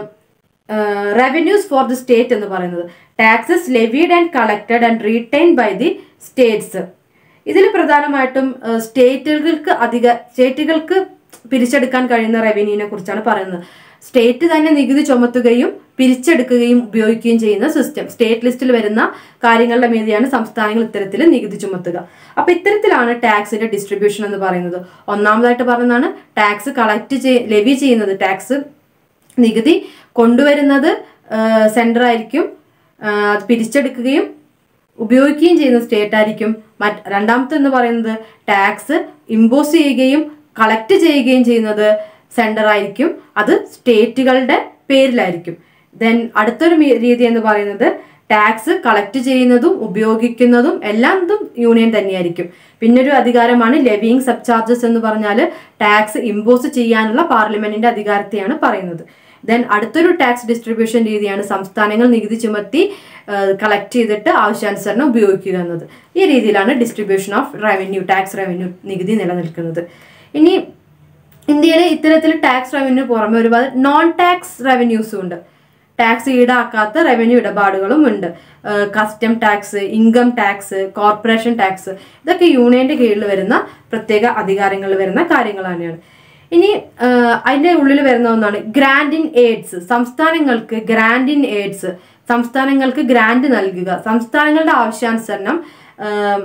റവന്യൂസ് ഫോർ ദി സ്റ്റേറ്റ് എന്ന് പറയുന്നത് taxes levied and collected and retain by the states ഇതിൽ പ്രധാനമായിട്ടും സ്റ്റേറ്റുകൾക്ക് അധിക സ്റ്റേറ്റുകൾക്ക് പിരിച്ചെടുക്കാൻ കഴിയുന്ന റവന്യൂവിനെ കുറിച്ചാണ് പറയുന്നത് സ്റ്റേറ്റ് തന്നെ നികുതി ചുമത്തുകയും പിരിച്ചെടുക്കുകയും ഉപയോഗിക്കുകയും ചെയ്യുന്ന സിസ്റ്റം സ്റ്റേറ്റ് ലിസ്റ്റിൽ വരുന്ന കാര്യങ്ങളുടെ മീതെയാണ് സംസ്ഥാനങ്ങൾ ഇത്തരത്തിൽ നികുതി ചുമത്തുക അപ്പൊ ഇത്തരത്തിലാണ് ടാക്സിന്റെ ഡിസ്ട്രിബ്യൂഷൻ എന്ന് പറയുന്നത് ഒന്നാമതായിട്ട് പറയുന്നതാണ് ടാക്സ് കളക്ട് ചെയ് ലെവി ചെയ്യുന്നത് ടാക്സ് നികുതി കൊണ്ടുവരുന്നത് സെൻട്രൽ ആയിരിക്കും ആ, അത് പിരിച്ചെടുക്കുകയും ഉപയോഗിക്കുകയും ചെയ്യുന്ന സ്റ്റേറ്റ് ആയിരിക്കും മറ്റ് രണ്ടാമത്തെ എന്ന് പറയുന്നത് ടാക്സ് ഇമ്പോസ് ചെയ്യുകയും കളക്ട് ചെയ്യുകയും ചെയ്യുന്നത് സെൻറ്റർ ആയിരിക്കും അത് സ്റ്റേറ്റുകളുടെ പേരിലായിരിക്കും ദെൻ അടുത്തൊരു മീ- രീതി എന്ന് പറയുന്നത് ടാക്സ് കളക്ട് ചെയ്യുന്നതും ഉപയോഗിക്കുന്നതും എല്ലാം ഇതും യൂണിയൻ തന്നെയായിരിക്കും പിന്നൊരു അധികാരമാണ് ലെവിയിങ് സബ് ചാർജസ് എന്ന് പറഞ്ഞാൽ ടാക്സ് ഇമ്പോസ് ചെയ്യാനുള്ള പാർലമെന്റിന്റെ അധികാരത്തെയാണ് പറയുന്നത് ദെൻ അടുത്തൊരു ടാക്സ് ഡിസ്ട്രിബ്യൂഷൻ രീതിയാണ് സംസ്ഥാനങ്ങൾ നികുതി ചുമത്തി കളക്ട് ചെയ്തിട്ട് ആവശ്യാനുസരണം ഉപയോഗിക്കുക എന്നത് ഈ രീതിയിലാണ് distribution of revenue tax revenue നികുതി നിലനിൽക്കുന്നത് ഇനി ഇന്ത്യയിലെ ഇത്തരത്തിൽ ടാക്സ് റവന്യൂ പുറമെ ഒരുപാട് നോൺ ടാക്സ് റവന്യൂസും ഉണ്ട് ടാക്സ് ഈടാക്കാത്ത റവന്യൂ ഇടപാടുകളും ഉണ്ട് custom tax income tax corporation tax ഇതൊക്കെ യൂണിയന്റെ കീഴിൽ വരുന്ന പ്രത്യേക അധികാരങ്ങളിൽ വരുന്ന കാര്യങ്ങൾ തന്നെയാണ് ഇനി ആഹ് അതിന്റെ ഉള്ളിൽ വരുന്ന ഒന്നാണ് ഗ്രാൻഡ് ഇൻ എയ്ഡ്സ് സംസ്ഥാനങ്ങൾക്ക് ഗ്രാൻഡ് ഇൻ എയ്ഡ്സ് സംസ്ഥാനങ്ങൾക്ക് ഗ്രാൻഡ് നൽകുക സംസ്ഥാനങ്ങളുടെ ആവശ്യാനുസരണം ആഹ്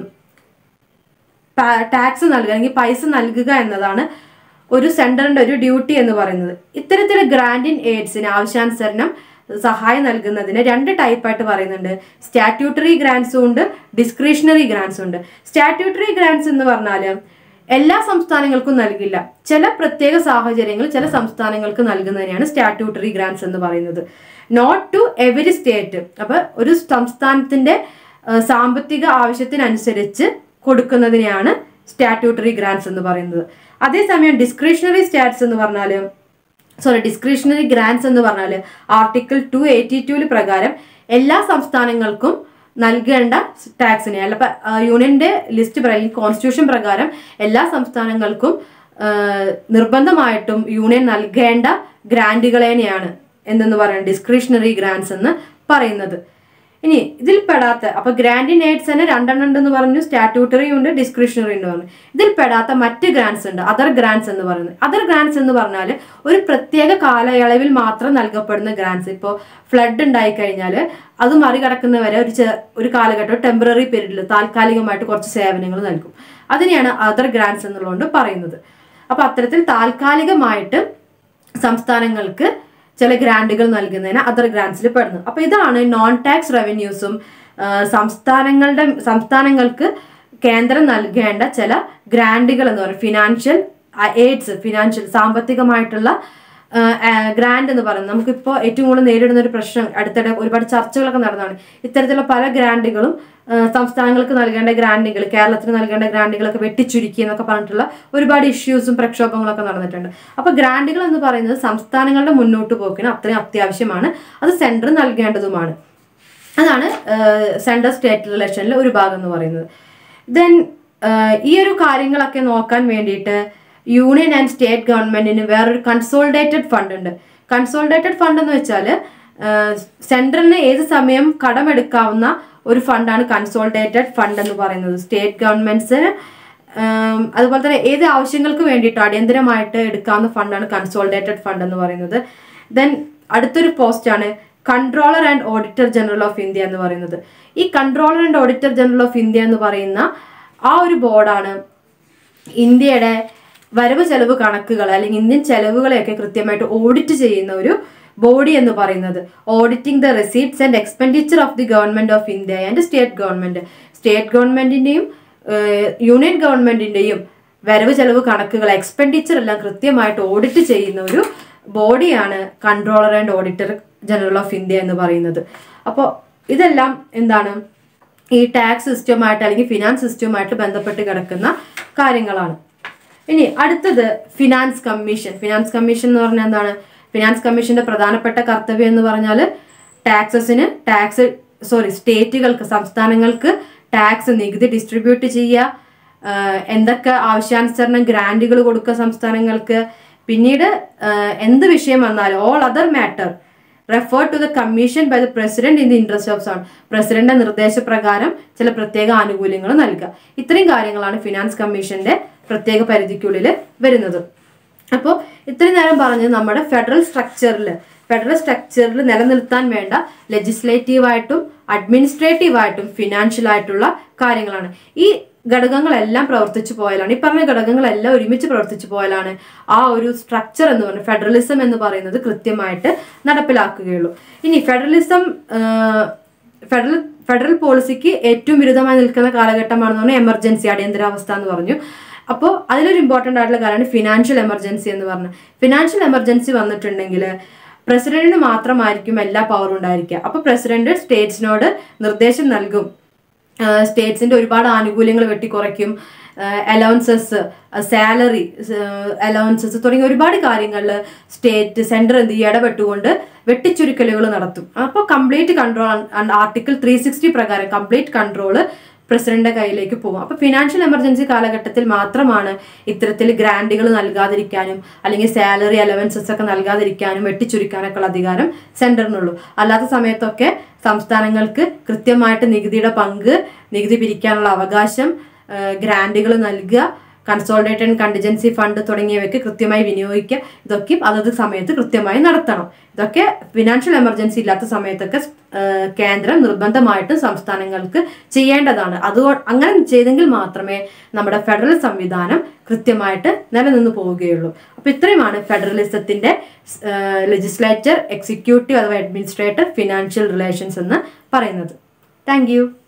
ടാക്സ് നൽകുക അല്ലെങ്കിൽ പൈസ നൽകുക എന്നതാണ് ഒരു സെൻറ്ററിന്റെ ഒരു ഡ്യൂട്ടി എന്ന് പറയുന്നത് ഇത്തരത്തിലെ ഗ്രാൻഡ് ഇൻ എയ്ഡ്സിന് ആവശ്യാനുസരണം സഹായം നൽകുന്നതിന് രണ്ട് ടൈപ്പായിട്ട് പറയുന്നുണ്ട് സ്റ്റാറ്റ്യൂട്ടറി ഗ്രാൻസും ഉണ്ട് ഡിസ്ക്രിഷണറി ഗ്രാൻസും ഉണ്ട് സ്റ്റാറ്റ്യൂട്ടറി ഗ്രാൻസ് എന്ന് പറഞ്ഞാൽ എല്ലാ സംസ്ഥാനങ്ങൾക്കും നൽകില്ല ചില പ്രത്യേക സാഹചര്യങ്ങൾ ചില സംസ്ഥാനങ്ങൾക്ക് നൽകുന്നതിനെയാണ് സ്റ്റാറ്റ്യൂട്ടറി ഗ്രാൻസ് എന്ന് പറയുന്നത് നോട്ട് ടു എവരി സ്റ്റേറ്റ് അപ്പൊ ഒരു സംസ്ഥാനത്തിന്റെ ആ, സാമ്പത്തിക ആവശ്യത്തിനനുസരിച്ച് കൊടുക്കുന്നതിനെയാണ് സ്റ്റാറ്റ്യൂട്ടറി ഗ്രാൻസ് എന്ന് പറയുന്നത് അതേസമയം ഡിസ്ക്രിഷണറി സ്റ്റാറ്റ്സ് എന്ന് പറഞ്ഞാൽ സോറി ഡിസ്ക്രിഷണറി ഗ്രാൻസ് എന്ന് പറഞ്ഞാൽ ആർട്ടിക്കിൾ ടു എയ്റ്റി ടൂല് പ്രകാരം എല്ലാ സംസ്ഥാനങ്ങൾക്കും നൽകേണ്ട ടാക്സിനെ അല്ല ഇപ്പൊ, ആ, യൂണിയന്റെ ലിസ്റ്റ് പ്രകാരം കോൺസ്റ്റിറ്റ്യൂഷൻ പ്രകാരം എല്ലാ സംസ്ഥാനങ്ങൾക്കും ആ, നിർബന്ധമായിട്ടും യൂണിയൻ നൽകേണ്ട ഗ്രാൻറ്റുകളെയാണ് എന്തെന്ന് പറയുന്നത് ഡിസ്ക്രിഷണറി ഗ്രാൻസ് എന്ന് പറയുന്നത് ഇനി ഇതിൽ പെടാത്ത അപ്പൊ ഗ്രാൻഡ് ഇൻ എയ്ഡ്സ് തന്നെ രണ്ടെണ്ണം ഉണ്ടെന്ന് പറഞ്ഞു സ്റ്റാറ്റ്യൂട്ടറി ഉണ്ട് ഡിസ്ക്രിഷണറി ഉണ്ട് പറഞ്ഞു ഇതിൽ പെടാത്ത മറ്റ് ഗ്രാൻസ് ഉണ്ട് അതർ ഗ്രാൻസ് എന്ന് പറയുന്നത് അതർ ഗ്രാൻസ് എന്ന് പറഞ്ഞാൽ ഒരു പ്രത്യേക കാലയളവിൽ മാത്രം നൽകപ്പെടുന്ന ഗ്രാൻസ് ഇപ്പോൾ ഫ്ലഡ് ഉണ്ടായി കഴിഞ്ഞാൽ അത് മറികടക്കുന്നവരെ ഒരു ചെ- ഒരു കാലഘട്ടം ടെമ്പററി പീരീഡിൽ താൽക്കാലികമായിട്ട് കുറച്ച് സേവനങ്ങൾ നൽകും അതിനെയാണ് അതർ ഗ്രാൻസ് എന്നുള്ളതുകൊണ്ട് പറയുന്നത് അപ്പൊ അത്തരത്തിൽ താൽക്കാലികമായിട്ട് സംസ്ഥാനങ്ങൾക്ക് ചില ഗ്രാൻഡുകൾ നൽകുന്നതിന് അതർ ഗ്രാൻസിൽ പെടുന്നു അപ്പൊ ഇതാണ് നോൺ ടാക്സ് റവന്യൂസും സംസ്ഥാനങ്ങളുടെ സംസ്ഥാനങ്ങൾക്ക് കേന്ദ്രം നൽകേണ്ട ചില ഗ്രാൻഡുകൾ എന്ന് പറയുന്നത് ഫിനാൻഷ്യൽ എയ്ഡ്സ് ഫിനാൻഷ്യൽ സാമ്പത്തികമായിട്ടുള്ള ഗ്രാൻഡ് എന്ന് പറയുന്നത് നമുക്കിപ്പോൾ ഏറ്റവും കൂടുതൽ നേരിടുന്ന ഒരു പ്രശ്നം അടുത്തിടെ ഒരുപാട് ചർച്ചകളൊക്കെ നടന്നതാണ് ഇത്തരത്തിലുള്ള പല ഗ്രാൻഡുകളും ആ, സംസ്ഥാനങ്ങൾക്ക് നൽകേണ്ട ഗ്രാൻഡുകൾ കേരളത്തിന് നൽകേണ്ട ഗ്രാൻഡുകളൊക്കെ വെട്ടിച്ചുരുക്കി എന്നൊക്കെ പറഞ്ഞിട്ടുള്ള ഒരുപാട് ഇഷ്യൂസും പ്രക്ഷോഭങ്ങളൊക്കെ നടന്നിട്ടുണ്ട് അപ്പോൾ ഗ്രാൻഡുകൾ എന്ന് പറയുന്നത് സംസ്ഥാനങ്ങളുടെ മുന്നോട്ട് പോക്കിന് അത്രയും അത്യാവശ്യമാണ് അത് സെൻട്രൽ നൽകേണ്ടതുമാണ് അതാണ് സെൻട്രൽ സ്റ്റേറ്റ് റിലേഷനിൽ ഒരു ഭാഗം എന്ന് പറയുന്നത് ദെൻ ഈ ഒരു കാര്യങ്ങളൊക്കെ നോക്കാൻ വേണ്ടിയിട്ട് യൂണിയൻ ആൻഡ് സ്റ്റേറ്റ് ഗവൺമെന്റിന് വേറൊരു കൺസോൾഡേറ്റഡ് ഫണ്ട് ഉണ്ട് കൺസോൾഡേറ്റഡ് ഫണ്ട് എന്ന് വെച്ചാൽ സെൻട്രലിന് ഏത് സമയം കടമെടുക്കാവുന്ന ഒരു ഫണ്ടാണ് കൺസോൾഡേറ്റഡ് ഫണ്ട് എന്ന് പറയുന്നത് സ്റ്റേറ്റ് ഗവൺമെന്റ്സിന് ഉം, അതുപോലെ തന്നെ ഏത് ആവശ്യങ്ങൾക്ക് വേണ്ടിയിട്ട് അടിയന്തരമായിട്ട് എടുക്കാവുന്ന ഫണ്ടാണ് കൺസോൾഡേറ്റഡ് ഫണ്ട് എന്ന് പറയുന്നത് ദെൻ അടുത്തൊരു പോസ്റ്റാണ് controller and auditor general of India എന്ന് പറയുന്നത് ഈ controller and auditor general of India എന്ന് പറയുന്ന ആ ഒരു ബോർഡാണ് ഇന്ത്യയുടെ വരവ് ചെലവ് കണക്കുകൾ അല്ലെങ്കിൽ ഇന്ത്യൻ ചെലവുകളെയൊക്കെ കൃത്യമായിട്ട് ഓഡിറ്റ് ചെയ്യുന്ന ഒരു ബോഡി എന്ന് പറയുന്നത് auditing the receipts and expenditure of the government of India and state government state ഗവൺമെന്റിന്റെയും യൂണിയൻ ഗവൺമെന്റിന്റെയും വരവ് ചെലവ് കണക്കുകൾ എക്സ്പെൻഡിച്ചർ എല്ലാം കൃത്യമായിട്ട് ഓഡിറ്റ് ചെയ്യുന്ന ഒരു ബോഡിയാണ് controller and auditor general of India എന്ന് പറയുന്നത് അപ്പോൾ ഇതെല്ലാം എന്താണ് ഈ ടാക്സ് സിസ്റ്റവുമായിട്ട് അല്ലെങ്കിൽ ഫിനാൻസ് സിസ്റ്റവുമായിട്ട് ബന്ധപ്പെട്ട് കിടക്കുന്ന കാര്യങ്ങളാണ് ഇനി അടുത്തത് ഫിനാൻസ് കമ്മീഷൻ ഫിനാൻസ് കമ്മീഷൻ എന്ന് പറഞ്ഞാൽ എന്താണ് ഫിനാൻസ് കമ്മീഷന്റെ പ്രധാനപ്പെട്ട കർത്തവ്യം എന്ന് പറഞ്ഞാൽ ടാക്സസിന് ടാക്സ് സോറി സ്റ്റേറ്റുകൾക്ക് സംസ്ഥാനങ്ങൾക്ക് ടാക്സ് നികുതി ഡിസ്ട്രിബ്യൂട്ട് ചെയ്യുക ആഹ് എന്തൊക്കെ ആവശ്യാനുസരണം ഗ്രാൻഡുകൾ കൊടുക്കുക സംസ്ഥാനങ്ങൾക്ക് പിന്നീട് ആഹ് എന്ത് വിഷയം വന്നാലും all other matter refer to the commission by the president in the interest of zone പ്രസിഡന്റിന്റെ നിർദ്ദേശപ്രകാരം ചില പ്രത്യേക ആനുകൂല്യങ്ങൾ നൽകുക ഇത്രയും കാര്യങ്ങളാണ് ഫിനാൻസ് കമ്മീഷന്റെ പ്രത്യേക പരിധിക്കുള്ളിൽ വരുന്നത് അപ്പോൾ ഇത്രയും നേരം പറഞ്ഞത് നമ്മുടെ ഫെഡറൽ സ്ട്രക്ചറിൽ ഫെഡറൽ സ്ട്രക്ചറിൽ നിലനിർത്താൻ വേണ്ട ലെജിസ്ലേറ്റീവായിട്ടും അഡ്മിനിസ്ട്രേറ്റീവായിട്ടും ഫിനാൻഷ്യൽ ആയിട്ടുള്ള കാര്യങ്ങളാണ് ഈ ഘടകങ്ങളെല്ലാം പ്രവർത്തിച്ചു പോയാലാണ് ഈ പറഞ്ഞ ഘടകങ്ങളെല്ലാം ഒരുമിച്ച് പ്രവർത്തിച്ചു പോയാലാണ് ആ ഒരു സ്ട്രക്ചർ എന്ന് പറയുന്നത് ഫെഡറലിസം എന്ന് പറയുന്നത് കൃത്യമായിട്ട് നടപ്പിലാക്കുകയുള്ളൂ ഇനി ഫെഡറലിസം ഫെഡറൽ ഫെഡറൽ പോളിസിക്ക് ഏറ്റവും വിരുദ്ധമായി നിൽക്കുന്ന കാലഘട്ടമാണെന്ന് പറഞ്ഞാൽ എമർജൻസി അടിയന്തരാവസ്ഥ എന്ന് പറഞ്ഞു അപ്പോൾ അതിലൊരു ഇമ്പോർട്ടൻ്റ് ആയിട്ടുള്ള കാര്യമാണ് ഫിനാൻഷ്യൽ എമർജൻസി എന്ന് പറഞ്ഞത് ഫിനാൻഷ്യൽ എമർജൻസി വന്നിട്ടുണ്ടെങ്കിൽ പ്രസിഡന്റിന് മാത്രമായിരിക്കും എല്ലാ പവറും ഉണ്ടായിരിക്കുക അപ്പോൾ പ്രസിഡന്റ് സ്റ്റേറ്റ്സിനോട് നിർദ്ദേശം നൽകും സ്റ്റേറ്റ്സിന്റെ ഒരുപാട് ആനുകൂല്യങ്ങൾ വെട്ടിക്കുറയ്ക്കും അലവൻസസ് സാലറി അലവൻസസ് തുടങ്ങിയ ഒരുപാട് കാര്യങ്ങളിൽ സ്റ്റേറ്റ് സെൻട്രൽ എന്ത് ചെയ്യും ഇടപെട്ടുകൊണ്ട് വെട്ടിച്ചുരുക്കലുകൾ നടത്തും അപ്പോൾ complete control article three sixty പ്രകാരം കംപ്ലീറ്റ് കൺട്രോൾ പ്രസിഡന്റിന്റെ കയ്യിലേക്ക് പോകും അപ്പൊ ഫിനാൻഷ്യൽ എമർജൻസി കാലഘട്ടത്തിൽ മാത്രമാണ് ഇത്തരത്തിൽ ഗ്രാൻഡുകൾ നൽകാതിരിക്കാനും അല്ലെങ്കിൽ സാലറി അലവൻസസ് ഒക്കെ നൽകാതിരിക്കാനും വെട്ടിച്ചുരുക്കാനൊക്കെ ഉള്ള അധികാരം സെന്ററിനുള്ളൂ അല്ലാത്ത സമയത്തൊക്കെ സംസ്ഥാനങ്ങൾക്ക് കൃത്യമായിട്ട് നികുതിയുടെ പങ്ക് നികുതി പിരിക്കാനുള്ള അവകാശം ഗ്രാൻഡുകൾ നൽകുക കൺസോൾട്ടേറ്റഡ് കണ്ടിജൻസി ഫണ്ട് തുടങ്ങിയവയ്ക്ക് കൃത്യമായി വിനിയോഗിക്കുക ഇതൊക്കെ അതത് സമയത്ത് കൃത്യമായി നടത്തണം ഇതൊക്കെ ഫിനാൻഷ്യൽ എമർജൻസി ഇല്ലാത്ത സമയത്തൊക്കെ ആ, കേന്ദ്രം നിർബന്ധമായിട്ടും സംസ്ഥാനങ്ങൾക്ക് ചെയ്യേണ്ടതാണ് അത് അങ്ങനെ ചെയ്തെങ്കിൽ മാത്രമേ നമ്മുടെ ഫെഡറൽ സംവിധാനം കൃത്യമായിട്ട് നിലനിന്ന് പോവുകയുള്ളൂ അപ്പോൾ ഇത്രയുമാണ് ഫെഡറലിസത്തിന്റെ ലെജിസ്ലേച്ചർ എക്സിക്യൂട്ടീവ് അഥവാ അഡ്മിനിസ്ട്രേറ്റർ ഫിനാൻഷ്യൽ റിലേഷൻസ് എന്ന് പറയുന്നത് താങ്ക്